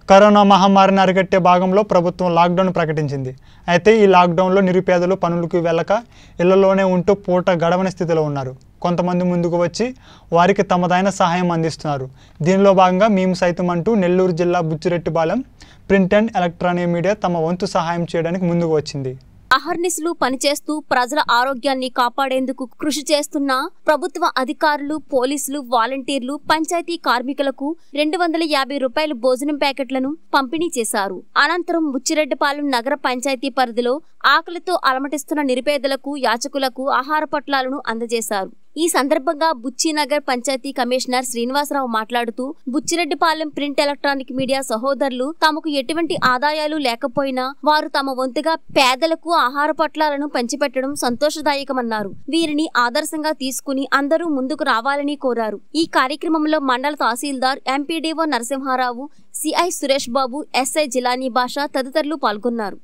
corona మహమ్మారిని అరికట్టే భాగంలో ప్రభుత్వం లాక్డౌన్ ప్రకటించింది అయితే ఈ లాక్డౌన్లో నిరుపేదలు పనులకు వెళ్ళక ఇళ్లలోనే ఉంటూ పూట గడవని స్థితిలో ఉన్నారు కొంతమంది ముందుకు వచ్చి వారికి తమదైన సహాయం అందిస్తున్నారు దీనిలో భాగంగా మేము సైతం అంటూ నెల్లూరు జిల్లా Buchireddypalem print and electronic media తమ వంతు సహాయం చేయడానికి ముందుకు వచ్చింది అహర్నిశలు పనిచేస్తూ ప్రజల ఆరోగ్యాన్ని కాపాడేందుకు కృషి చేస్తున్న ప్రభుత్వ అధికారులు పోలీసులు వాలంటీర్లు పంచాయతీ కార్మికులకు రెండు వందల యాభై రూపాయల భోజనం ప్యాకెట్లను పంపిణీ చేశారు అనంతరం ముచ్చిరెడ్డిపాలెం నగర పంచాయతీ పరిధిలో ఆకలితో అలమటిస్తున్న నిరుపేదలకు యాచకులకు ఆహార పొట్లాలను అందజేశారు ఈ సందర్భంగా బుచ్చినగర్ పంచాయతీ కమిషనర్ శ్రీనివాసరావు మాట్లాడుతూ బుచ్చిరెడ్డిపాలెం ప్రింట్ ఎలక్ట్రానిక్ మీడియా సహోదరులు తమకు ఎటువంటి ఆదాయాలు లేకపోయినా వారు తమ వంతుగా పేదలకు ఆహార పొట్లాలను పంచిపెట్టడం సంతోషదాయకమన్నారు వీరిని ఆదర్శంగా తీసుకుని అందరూ ముందుకు రావాలని కోరారు ఈ కార్యక్రమంలో మండల తహసీల్దార్ MPDO Narasimha Rao CI Suresh Babu SI Jilani Basha తదితరులు పాల్గొన్నారు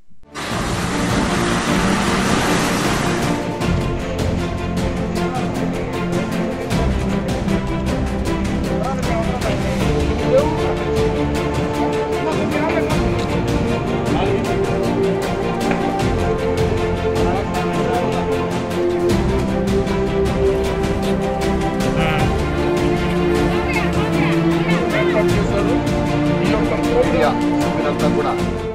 మీడియా సభ్యులంతా కూడా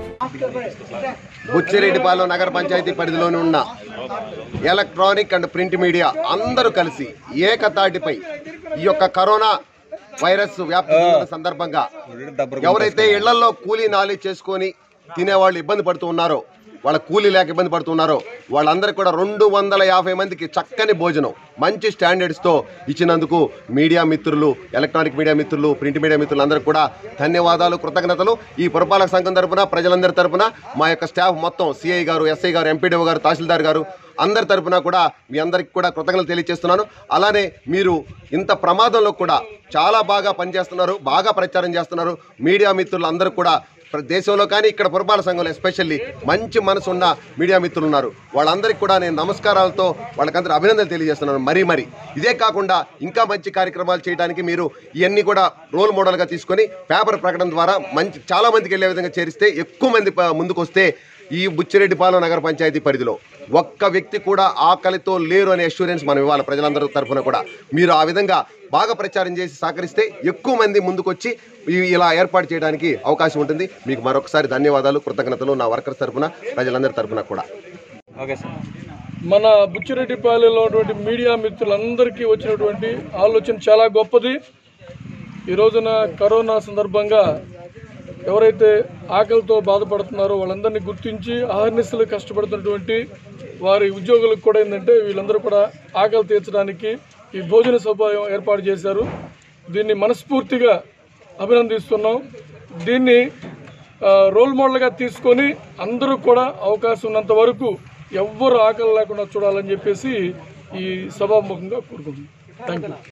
బుచ్చిరెడ్డిపాలెం నగర పంచాయతీ పరిధిలోని ఉన్న ఎలక్ట్రానిక్ అండ్ ప్రింట్ మీడియా అందరూ కలిసి ఏకతాటిపై ఈ యొక్క కరోనా వైరస్ వ్యాప్తి చెందిన సందర్భంగా ఎవరైతే ఇళ్లలో కూలీ నాలి చేసుకొని తినేవాళ్ళు ఇబ్బంది పడుతూ ఉన్నారో వాళ్ళ కూలీ లేక ఇబ్బంది పడుతున్నారో వాళ్ళందరికీ కూడా రెండు వందల యాభై మందికి చక్కని భోజనం మంచి స్టాండర్డ్స్తో ఇచ్చినందుకు మీడియా మిత్రులు ఎలక్ట్రానిక్ మీడియా మిత్రులు ప్రింట్ మీడియా మిత్రులు అందరికీ కూడా ధన్యవాదాలు కృతజ్ఞతలు ఈ పురపాలక సంఘం తరపున ప్రజలందరి తరపున మా యొక్క స్టాఫ్ మొత్తం సిఐ గారు ఎస్ఐ గారు ఎంపీడీఓ గారు తహసీల్దార్ గారు అందరి తరపున కూడా మీ అందరికి కూడా కృతజ్ఞతలు తెలియజేస్తున్నాను అలానే మీరు ఇంత ప్రమాదంలో కూడా చాలా బాగా పనిచేస్తున్నారు బాగా ప్రచారం చేస్తున్నారు మీడియా మిత్రులు అందరూ కూడా ప్ర- దేశంలో కానీ ఇక్కడ పురపాలక సంఘంలో ఎస్పెషల్లీ మంచి మనసు ఉన్న మీడియా మిత్రులు ఉన్నారు వాళ్ళందరికీ కూడా నేను నమస్కారాలతో వాళ్ళకందరూ అభినందనలు తెలియజేస్తున్నాను మరీ మరీ ఇదే కాకుండా ఇంకా మంచి కార్యక్రమాలు చేయడానికి మీరు ఇవన్నీ కూడా రోల్ మోడల్గా తీసుకొని పేపర్ ప్రకటన ద్వారా మంచి చాలా మందికి వెళ్ళే విధంగా చేరిస్తే ఎక్కువ మంది ప- ముందుకు వస్తే ఈ బుచ్చిరెడ్డిపాలెం నగర పంచాయతీ పరిధిలో ఒక్క వ్యక్తి కూడా ఆకలితో లేరు అనే అష్యూరెన్స్ మనం ఇవ్వాలి ప్రజలందరి తరఫున కూడా మీరు ఆ విధంగా బాగా ప్రచారం చేసి సహకరిస్తే ఎక్కువ మంది ముందుకొచ్చి ఈ- ఇలా ఏర్పాటు చేయడానికి అవకాశం ఉంటుంది మీకు మరొకసారి ధన్యవాదాలు కృతజ్ఞతలు నా వర్కర్స్ తరఫున ప్రజలందరి తరఫున కూడా ఓకే సార్ మన బుచ్చిరెడ్డిపాలెంలో ఉన్నటువంటి మీడియా మిత్రులందరికీ వచ్చినటువంటి ఆలోచన చాలా గొప్పది ఈ రోజున కరోనా సందర్భంగా ఎవరైతే ఆకలితో బాధపడుతున్నారో వాళ్ళందరినీ గుర్తించి ఆహర్నిశలు కష్టపడుతున్నటువంటి వారి ఉద్యోగులకు కూడా ఏంటంటే వీళ్ళందరూ కూడా ఆకలి తీర్చడానికి ఈ భోజన సౌకర్యం ఏర్పాటు చేశారు దీన్ని మనస్ఫూర్తిగా అభినందిస్తున్నాం దీన్ని ఆ, రోల్ మోడల్గా తీసుకొని అందరూ కూడా అవకాశం ఉన్నంత వరకు ఎవ్వరు ఆకలి లేకుండా చూడాలని చెప్పేసి ఈ సభాముఖంగా కోరుకుంటున్నాం థ్యాంక్ యూ